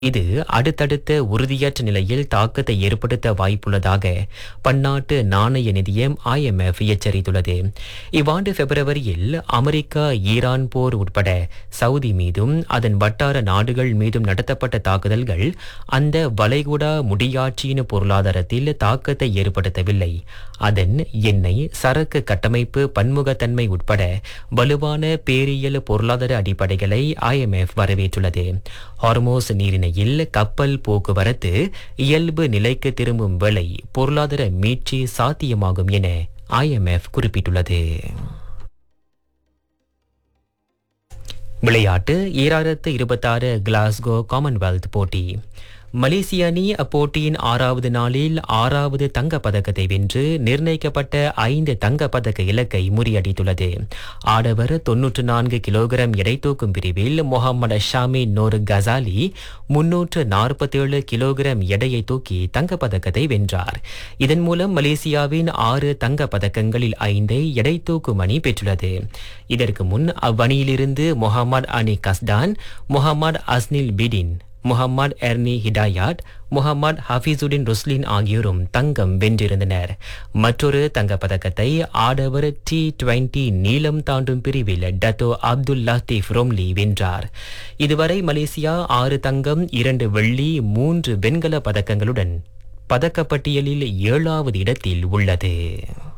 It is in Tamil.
இது அடுத்தடுத்த உறுதியற்ற நிலையில் தாக்கத்தை ஏற்படுத்த வாய்ப்புள்ளதாக பன்னாட்டு நாணய நிதியம் IMF எச்சரித்துள்ளது இவ்வாண்டு பிப்ரவரியில் அமெரிக்கா ஈரான் போர் உட்பட சவுதி மீதும் அதன் வட்டார நாடுகள் மீதும் நடத்தப்பட்ட தாக்குதல்கள் அந்த வளைகுடா முடியாட்சியின் பொருளாதாரத்தில் தாக்கத்தை ஏற்படுத்தவில்லை அதன் எண்ணெய் சரக்கு கட்டமைப்பு பன்முகத்தன்மை உட்பட வலுவான பேரியல் பொருளாதார அடிப்படைகளை IMF வரவேற்றுள்ளது ஹார்மோஸ் நீரிணையில் கப்பல் போக்குவரத்து இயல்பு நிலைக்கு திரும்பும் வேளை பொருளாதார மீட்சி சாத்தியமாகும் என IMF குறிப்பிட்டுள்ளது விளையாட்டு ஈராயிரத்து இருபத்தாறு கிளாஸ்கோ காமன்வெல்த் போட்டி மலேசிய அணி அப்போட்டியின் ஆறாவது நாளில் ஆறாவது தங்கப் பதக்கத்தை வென்று நிர்ணயிக்கப்பட்ட ஐந்து தங்கப் பதக்க இலக்கை முறியடித்துள்ளது ஆடவர் தொன்னூற்று நான்கு கிலோகிராம் எடை தூக்கும் பிரிவில் முகமது ஷாமி நோர் கசாலி முன்னூற்று நாற்பத்தேழு கிலோகிராம் எடையை தூக்கி தங்கப் பதக்கத்தை வென்றார் இதன் மூலம் மலேசியாவின் ஆறு தங்கப் பதக்கங்களில் ஐந்தை எடை தூக்கும் அணி பெற்றுள்ளது இதற்கு முன் அவ்வணியிலிருந்து Muhammad Ani Kastan Muhammad Asnil Bidin Muhammad Erni Hidayat Muhammad Hafizuddin Ruslin ஆகியோரும் தங்கம் வென்றிருந்தனர் மற்றொரு தங்கப் பதக்கத்தை ஆடவர் டி டுவெண்டி நீளம் தாண்டும் பிரிவில் டத்தோ அப்துல் லத்தீப் ரோம்லி வென்றார் இதுவரை மலேசியா ஆறு தங்கம் இரண்டு வெள்ளி மூன்று வெண்கல பதக்கங்களுடன் பதக்கப்பட்டியலில் ஏழாவது இடத்தில் உள்ளது